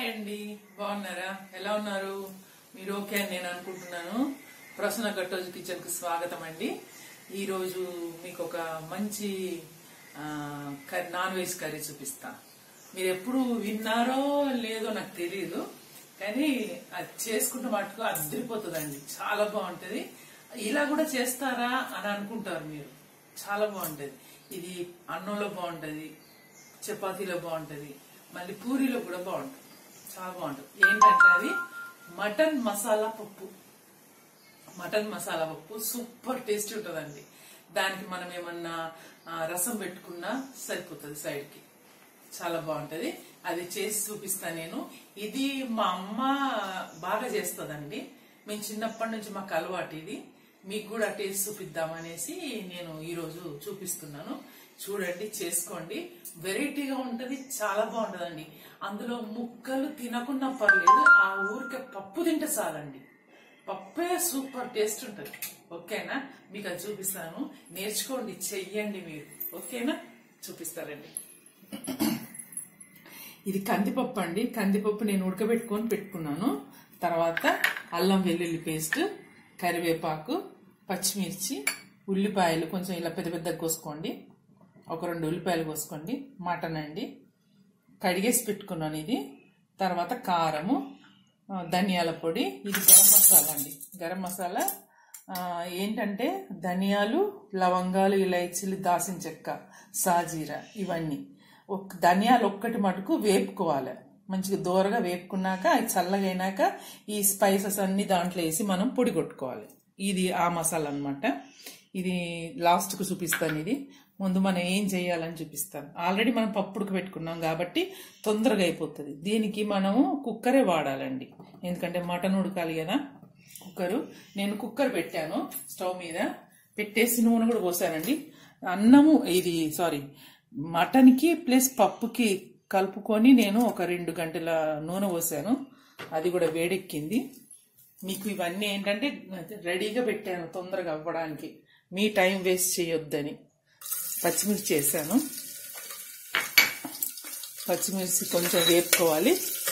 Hi అండి బాగున్నారా ఎలా ఉన్నారు మీరు ఓకే అని నేను అనుకుంటున్నాను ప్రసన్న కట్టోజు కిచెన్ కి స్వాగతం అండి ఈ రోజు మీకు ఒక మంచి ఆ, కర్రీ- నాన్ వెజ్ కర్రీ చూపిస్తా మీరు ఎప్పుడు విన్నారో లేదో నాకు తెలియదు కానీ అది చేసుకుంటే మటుకు అద్దరిపోతుందండి చాలా బాగుంటది ఇలా కూడా చేస్తారా అని అనుకుంటారు మీరు చాలా బాగుంటది ఇది అన్నంలో బాగుంటది చపాతీలో బాగుంటది మళ్ళీ పూరీలో కూడా బాగుంటది చాలా బాగుంటది ఏంటంటే అది మటన్ మసాలా పప్పు మటన్ మసాలా పప్పు సూపర్ టేస్టీ ఉంటుందండి దానికి మనం ఏమన్నా ఆ, రసం పెట్టుకున్నా సరిపోతుంది సైడ్ కి చాలా బాగుంటది అది చేసి చూపిస్తా నేను ఇది మా అమ్మ బాగా చేస్తుందండి మేము చిన్నప్పటి నుంచి మాకు అలవాటు ఇది మీకు కూడా టేస్ట్ చూపిద్దామనేసి నేను ఈ రోజు చూపిస్తున్నాను చూడండి చేసుకోండి వెరైటీగా ఉంటది చాలా బాగుంటదండి అందులో ముక్కలు తినకున్నా పర్లేదు ఆ ఊరికే పప్పు తింటే చాలండి పప్పే సూపర్ టేస్ట్ ఉంటుంది ఓకేనా మీకు అది చూపిస్తాను నేర్చుకోండి చెయ్యండి మీరు ఓకేనా చూపిస్తారండి ఇది కందిపప్పు అండి కందిపప్పు నేను ఉడకబెట్టుకొని పెట్టుకున్నాను తర్వాత అల్లం వెల్లుల్లి పేస్ట్ కరివేపాకు పచ్చిమిర్చి ఉల్లిపాయలు కొంచెం ఇలా పెద్ద పెద్దగా కోసుకోండి ఒక రెండు ఉల్లిపాయలు కోసుకోండి మటన్ అండి కడిగేసి పెట్టుకున్నాను ఇది తర్వాత కారము ఆ, ధనియాల పొడి ఇది గరం మసాలా అండి గరం మసాలా ఆ, ఏంటంటే ధనియాలు లవంగాలు ఇలైచీలు దాసిన చెక్క సాజీరా ఇవన్నీ ఒక ధనియాలు ఒక్కటి మటుకు వేపుకోవాలి మంచిగా దూరగా వేపుకున్నాక అది చల్లగా అయినాక ఈ స్పైసెస్ అన్ని దాంట్లో వేసి మనం పొడి కొట్టుకోవాలి ఇది ఆ మసాలా అన్నమాట ఇది లాస్ట్కు చూపిస్తాను ఇది ముందు మనం ఏం చేయాలని చూపిస్తాను ఆల్రెడీ మనం పప్పుడుకు పెట్టుకున్నాం కాబట్టి తొందరగా అయిపోతుంది దీనికి మనము కుక్కరే వాడాలండి ఎందుకంటే మటన్ ఉడకాలి కదా కుక్కరు నేను కుక్కర్ పెట్టాను స్టవ్ మీద పెట్టేసి నూనె కూడా పోసానండి అన్నము ఇది సారీ మటన్కి ప్లస్ పప్పుకి కలుపుకొని నేను ఒక రెండు గంటల నూనె పోసాను అది కూడా వేడెక్కింది మీకు ఇవన్నీ ఏంటంటే రెడీగా పెట్టాను తొందరగా అవ్వడానికి మీ టైం వేస్ట్ చేయొద్దని పచ్చిమిర్చి చేశాను పచ్చిమిర్చి కొంచెం వేపుకోవాలి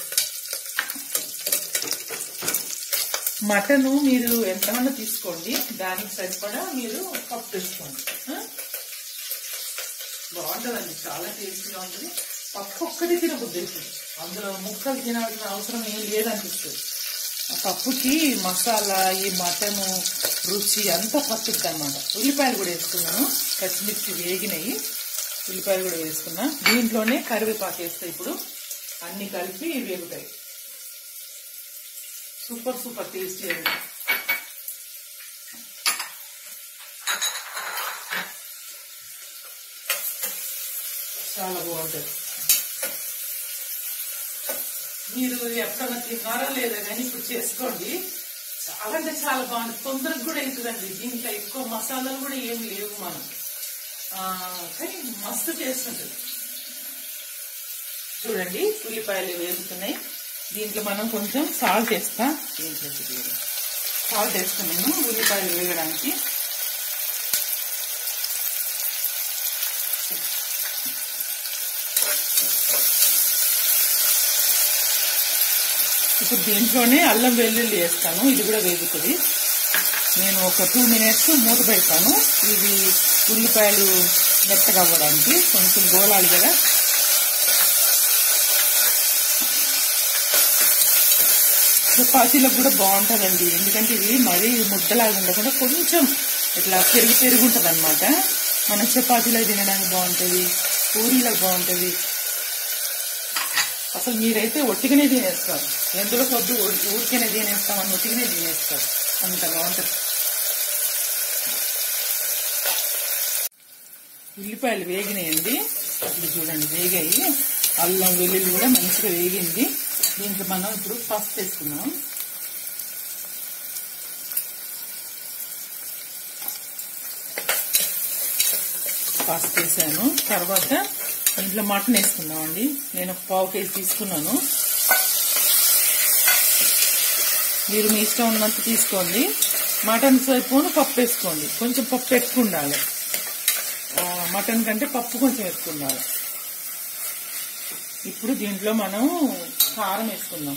మటను మీరు ఎంతమంది తీసుకోండి దానికి సరిపడా మీరు పప్పు వేసుకోండి ఆ? బాగుంటుందండి చాలా టేస్టీగా ఉంటుంది పప్పు ఒక్కటి తినబుద్ధి అవుతుంది అందులో ముక్కలు తినాల్సిన అవసరం ఏం లేదనిపిస్తుంది ఆ పప్పుకి మసాలా ఈ మటను రుచి అంతా పట్టుద్ది అనమాట ఉల్లిపాయలు కూడా వేసుకున్నాను పచ్చిమిర్చి వేగినాయి ఉల్లిపాయలు కూడా వేసుకున్నా దీంట్లోనే కరివేపాకు వేస్తాయి ఇప్పుడు అన్ని కలిపి వేగుతాయి సూపర్ సూపర్ టేస్టీ అండి చాలా బాగుంటుంది మీరు ఎప్పుడన్నా తిన్నారా లేదా కానీ ఇప్పుడు చేసుకోండి చాలా అంటే చాలా బాగుంది తొందరగా కూడా అవుతుందండి దీంట్లో ఎక్కువ మసాలాలు కూడా ఏం లేవు మనం ఆ, కానీ మస్తు టేస్ట్ ఉంటుంది చూడండి ఉల్లిపాయలు వేగుతున్నాయి దీంట్లో మనం కొంచెం సాల్ట్ వేస్తా సాల్ట్ వేస్తున్నాను ఉల్లిపాయలు వేగడానికి ఇప్పుడు దీంట్లోనే అల్లం వెల్లుల్లి వేస్తాను ఇది కూడా వేగుతుంది నేను ఒక టూ మినిట్స్ మూత పెడతాను ఇవి ఉల్లిపాయలు మెత్తగా అవ్వడానికి కొంచెం గోలాలి కదా చపాతీలకు కూడా బాగుంటుందండి ఎందుకంటే ఇది మరీ ముద్దలాగా ఉండకుండా కొంచెం ఇట్లా పెరుగు పెరుగు ఉంటుంది అనమాట మనం చపాతీలో తినడానికి బాగుంటుంది పూరీలకు బాగుంటుంది అసలు మీరైతే ఒట్టిగానే తినేస్తారు ఎందులో కొద్దు ఊరికనే తినేస్తామని ఒట్టిగానే తినేస్తారు అంత బాగుంటుంది ఉల్లిపాయలు వేగినాయండి ఇప్పుడు చూడండి వేగాయి అల్లం వెల్లుల్లి కూడా మంచిగా వేగింది దీంట్లో మనం ఇప్పుడు పసుపు వేసుకున్నాం పసుపు వేసాను తర్వాత ఇంట్లో మటన్ వేసుకున్నామండి నేను ఒక పావు కేజీ తీసుకున్నాను మీరు మీ ఇష్టం ఉన్నంత తీసుకోండి మటన్ సరిపోను పప్పు వేసుకోండి కొంచెం పప్పు ఎక్కువ ఉండాలి ఆ, మటన్ కంటే పప్పు కొంచెం ఎక్కువ ఉండాలి ఇప్పుడు దీంట్లో మనం కారం వేసుకుందాం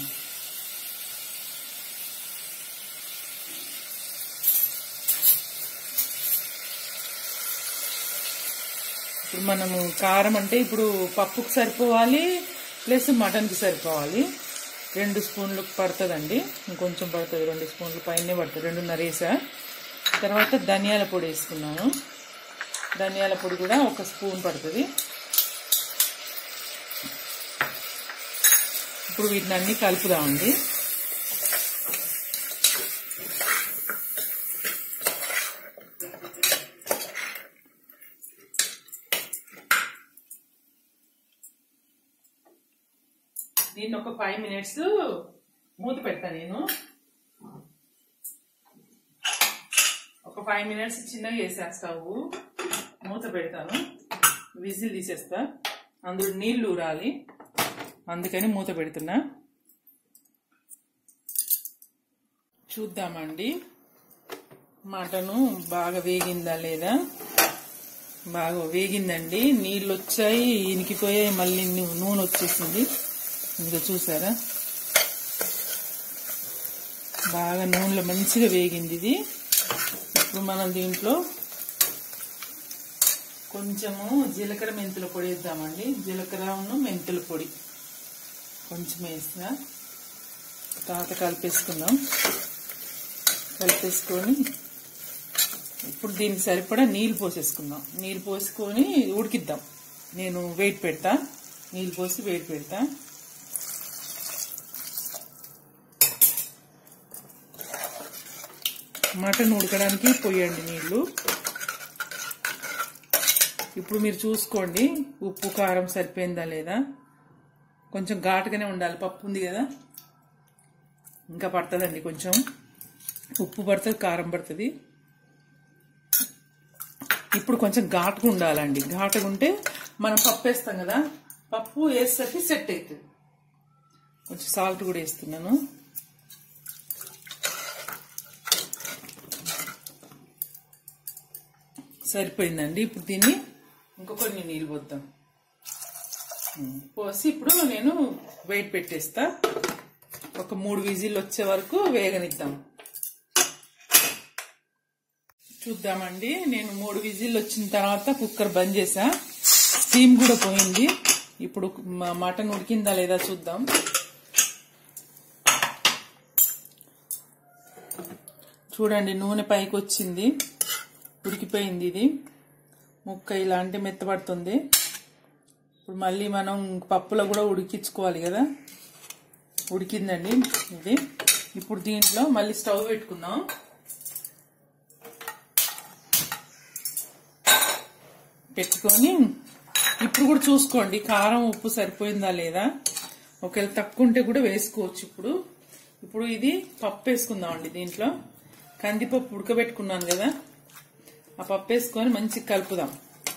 ఇప్పుడు మనము కారం అంటే ఇప్పుడు పప్పుకు సరిపోవాలి ప్లస్ మటన్కి సరిపోవాలి రెండు స్పూన్లు పడుతుందండి ఇంకొంచెం పడుతుంది రెండు స్పూన్లు పైనే పడుతుంది రెండున్నర వేసా తర్వాత ధనియాల పొడి వేసుకున్నాను ధనియాల పొడి కూడా ఒక స్పూన్ పడుతుంది ఇప్పుడు వీటిని అన్ని కలుపుదామండి దీన్ని ఒక ఫైవ్ మినిట్స్ మూత పెడతా నేను ఒక ఫైవ్ మినిట్స్ చిన్నగా వేసా స్టవ్ మూత పెడతాను విజిల్ తీసేస్తా అందులో నీళ్లు ఊరాలి అందుకని మూత పెడుతున్నా చూద్దామండి మటను బాగా వేగిందా లేదా బాగా వేగిందండి నీళ్ళు వచ్చాయి ఇనికిపోయాయి మళ్ళీ నూ- నూనె వచ్చేసింది ఇంకా చూసారా బాగా నూనెలో మంచిగా వేగింది ఇది ఇప్పుడు మనం దీంట్లో కొంచెము జీలకర్ర మెంతుల పొడి వేద్దామండి జీలకర్రను మెంతుల పొడి కొంచెం వేసిన తర్వాత కలిపేసుకుందాం కలిపేసుకొని ఇప్పుడు దీనికి సరిపడా నీళ్ళు పోసేసుకుందాం నీళ్ళు పోసుకొని ఉడికిద్దాం నేను వెయిట్ పెడతా నీళ్ళు పోసి వెయిట్ పెడతా మటన్ ఉడకడానికి పోయండి నీళ్ళు ఇప్పుడు మీరు చూసుకోండి ఉప్పు కారం సరిపోయిందా లేదా కొంచెం ఘాటుగానే ఉండాలి పప్పు ఉంది కదా ఇంకా పడుతుందండి కొంచెం ఉప్పు పడుతుంది కారం పడుతుంది ఇప్పుడు కొంచెం ఘాటుగా ఉండాలండి ఘాటుగా ఉంటే మనం పప్పు వేస్తాం కదా పప్పు వేసేసరికి సెట్ అవుతుంది కొంచెం సాల్ట్ కూడా వేస్తున్నాను సరిపోయిందండి ఇప్పుడు దీన్ని ఇంకొన్ని నీళ్ళు పోద్దాం ఉమ్, పోసి ఇప్పుడు నేను వెయిట్ పెట్టేస్తా ఒక మూడు విజిల్ వచ్చే వరకు వేగనిద్దాం చూద్దామండి నేను మూడు విజిల్ వచ్చిన తర్వాత కుక్కర్ బంద్ చేసా స్టీమ్ కూడా పోయింది ఇప్పుడు మ- మటన్ ఉడికిందా లేదా చూద్దాం చూడండి నూనె పైకి వచ్చింది ఉడికిపోయింది ఇది ముక్క ఇలాంటి మెత్తబడుతుంది ఇప్పుడు మళ్ళీ మనం పప్పులో కూడా ఉడికించుకోవాలి కదా ఉడికిందండి ఇది ఇప్పుడు దీంట్లో మళ్ళీ స్టవ్ పెట్టుకుందాం పెట్టుకొని ఇప్పుడు కూడా చూసుకోండి కారం ఉప్పు సరిపోయిందా లేదా ఒకవేళ తక్కువ ఉంటే కూడా వేసుకోవచ్చు ఇప్పుడు ఇప్పుడు ఇది పప్పు వేసుకుందామండి దీంట్లో కందిపప్పు ఉడకబెట్టుకున్నాను కదా ఆ పప్పు వేసుకొని మంచిగా కలుపుదాం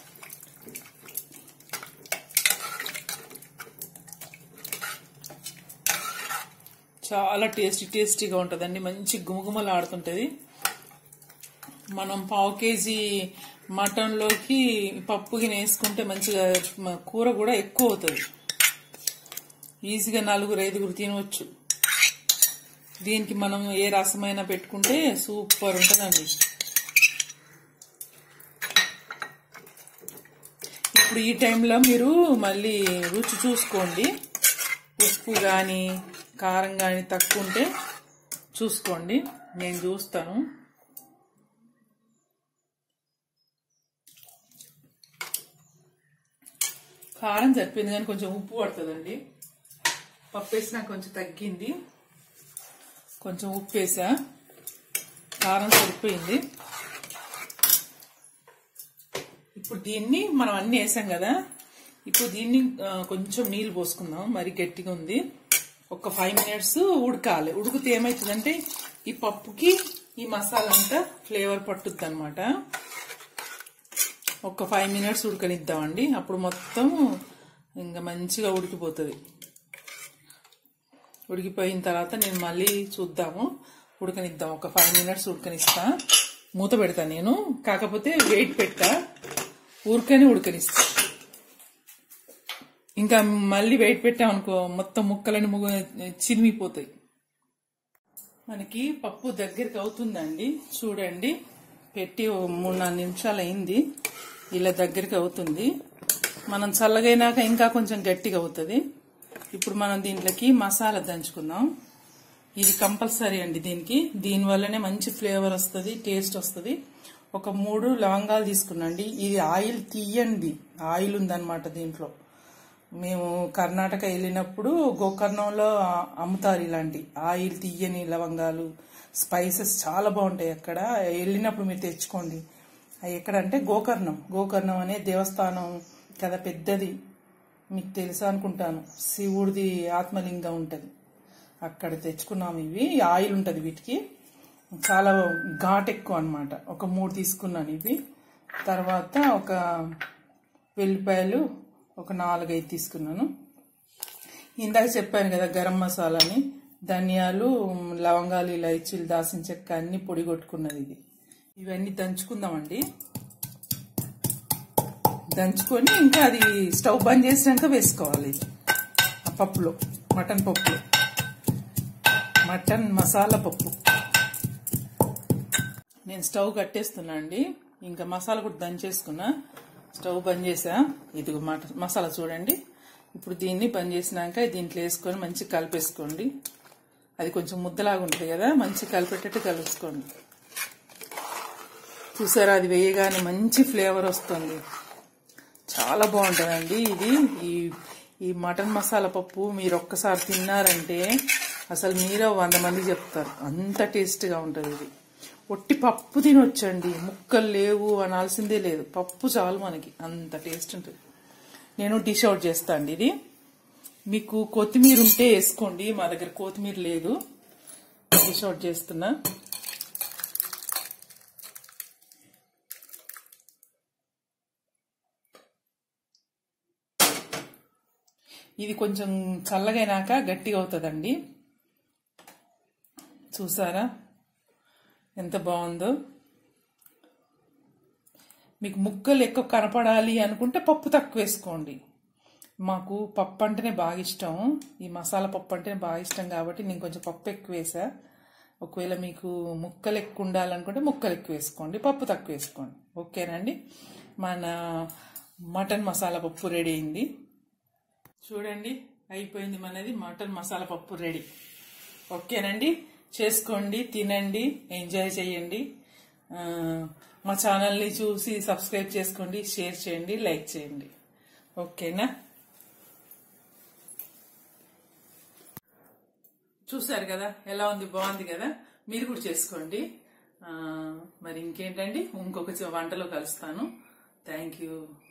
చాలా టేస్టీ టేస్టీగా ఉంటుందండి మంచి గుమగుమలు ఆడుతుంటది మనం పావు కేజీ మటన్లోకి పప్పుకి వేసుకుంటే మంచిగా మ- కూర కూడా ఎక్కువ అవుతుంది ఈజీగా నలుగురు ఐదుగురు తినవచ్చు దీనికి మనం ఏ రసమైనా పెట్టుకుంటే సూపర్ ఉంటుందండి ఇప్పుడు ఈ టైంలో మీరు మళ్ళీ రుచి చూసుకోండి ఉప్పు కానీ కారం కానీ తక్కువ ఉంటే చూసుకోండి నేను చూస్తాను కారం సరిపోయింది కానీ కొంచెం ఉప్పు పడుతుందండి పప్పు వేసినా కొంచెం తగ్గింది కొంచెం ఉప్పు వేసా కారం సరిపోయింది ఇప్పుడు దీన్ని మనం అన్ని వేసాం కదా ఇప్పుడు దీన్ని ఆ, కొంచెం నీళ్ళు పోసుకుందాం మరి గట్టిగా ఉంది ఒక ఫైవ్ మినిట్స్ ఉడకాలి ఉడికితే ఏమవుతుందంటే ఈ పప్పుకి ఈ మసాలా అంతా ఫ్లేవర్ పట్టుద్ది అనమాట ఒక ఫైవ్ మినిట్స్ ఉడకనిద్దామండి అప్పుడు మొత్తం ఇంకా మంచిగా ఉడికిపోతుంది ఉడికిపోయిన తర్వాత నేను మళ్ళీ చూద్దాము ఉడకనిద్దాం ఒక ఫైవ్ మినిట్స్ ఉడకనిస్తా మూత పెడతా నేను కాకపోతే వెయిట్ పెట్టా ఊరికనే ఉడకనిస్తా ఇంకా మళ్ళీ వెయిట్ పెట్టామనుకో మొత్తం ముక్కలని ముగ్గు చిరిమిపోతాయి మనకి పప్పు దగ్గరికి అవుతుందండి చూడండి పెట్టి ఓ మూడు నాలుగు నిమిషాలు అయింది ఇలా దగ్గరికి అవుతుంది మనం చల్లగైనాక ఇంకా కొంచెం గట్టిగా అవుతుంది ఇప్పుడు మనం దీంట్లోకి మసాలా దంచుకుందాం ఇది కంపల్సరీ అండి దీనికి దీని వల్లనే మంచి ఫ్లేవర్ వస్తుంది టేస్ట్ వస్తుంది ఒక మూడు లవంగాలు తీసుకున్నాండి ఇది ఆయిల్ తీయండి ఆయిల్ ఉందన్నమాట దీంట్లో మేము కర్ణాటక వెళ్ళినప్పుడు గోకర్ణంలో అమ్ముతారు ఇలాంటి ఆయిల్ తీయని లవంగాలు స్పైసెస్ చాలా బాగుంటాయి అక్కడ వెళ్ళినప్పుడు మీరు తెచ్చుకోండి అవి ఎక్కడంటే గోకర్ణం గోకర్ణం అనే దేవస్థానం కదా పెద్దది మీకు తెలుసా అనుకుంటాను శివుడిది ఆత్మలింగం ఉంటుంది అక్కడ తెచ్చుకున్నాము ఇవి ఆయిల్ ఉంటుంది వీటికి చాలా ఘాట్ ఎక్కువ అనమాట ఒక మూడు తీసుకున్నాను ఇవి తర్వాత ఒక వెల్లిపాయలు ఒక నాలుగైదు తీసుకున్నాను ఇందాక చెప్పాను కదా గరం మసాలాని ధనియాలు లవంగాలు ఇలాచీలు దాసిన చెక్క అన్ని పొడి కొట్టుకున్నది ఇది ఇవన్నీ దంచుకుందామండి దంచుకొని ఇంకా అది స్టవ్ బంద్ చేసినాక వేసుకోవాలి ఆ పప్పులో మటన్ పప్పులో మటన్ మసాలా పప్పు నేను స్టవ్ కట్టేస్తున్నా అండి ఇంకా మసాలా కూడా దంచేసుకున్నా స్టవ్ బంద్ చేసా ఇది మట మసాలా చూడండి ఇప్పుడు దీన్ని బంద్ చేసినాక దీంట్లో వేసుకొని మంచిగా కలిపేసుకోండి అది కొంచెం ముద్దలాగా ఉంటుంది కదా మంచిగా కలిపేటట్టు కలుసుకోండి చూసారా అది వేయగానే మంచి ఫ్లేవర్ వస్తుంది చాలా బాగుంటుందండి ఇది ఈ ఈ మటన్ మసాలా పప్పు మీరు ఒక్కసారి తిన్నారంటే అసలు మీరే వంద మంది చెప్తారు అంత టేస్ట్గా ఉంటుంది ఇది ఒట్టి పప్పు తినొచ్చండి ముక్కలు లేవు అనాల్సిందే లేదు పప్పు చాలు మనకి అంత టేస్ట్ ఉంటుంది నేను డిష్ అవుట్ చేస్తా అండి ఇది మీకు కొత్తిమీర ఉంటే వేసుకోండి మా దగ్గర కొత్తిమీర లేదు డిష్ అవుట్ చేస్తున్నా ఇది కొంచెం చల్లగైనాక గట్టిగా అవుతుందండి చూసారా ఎంత బాగుందో మీకు ముక్కలు ఎక్కువ కనపడాలి అనుకుంటే పప్పు తక్కువ వేసుకోండి మాకు పప్పు అంటేనే బాగా ఇష్టం ఈ మసాలా పప్పు అంటేనే బాగా ఇష్టం కాబట్టి నేను కొంచెం పప్పు ఎక్కువ వేసా ఒకవేళ మీకు ముక్కలు ఎక్కువ ఉండాలనుకుంటే ముక్కలు ఎక్కువ వేసుకోండి పప్పు తక్కువ వేసుకోండి ఓకేనండి మన మటన్ మసాలా పప్పు రెడీ అయింది చూడండి అయిపోయింది మనది మటన్ మసాలా పప్పు రెడీ ఓకేనండి చేసుకోండి తినండి ఎంజాయ్ చేయండి ఆ, మా ఛానల్ని చూసి సబ్స్క్రైబ్ చేసుకోండి షేర్ చేయండి లైక్ చేయండి ఓకేనా చూసారు కదా ఎలా ఉంది బాగుంది కదా మీరు కూడా చేసుకోండి ఆ, మరి ఇంకేంటండి ఇంకొక వంటలో కలుస్తాను థ్యాంక్ యూ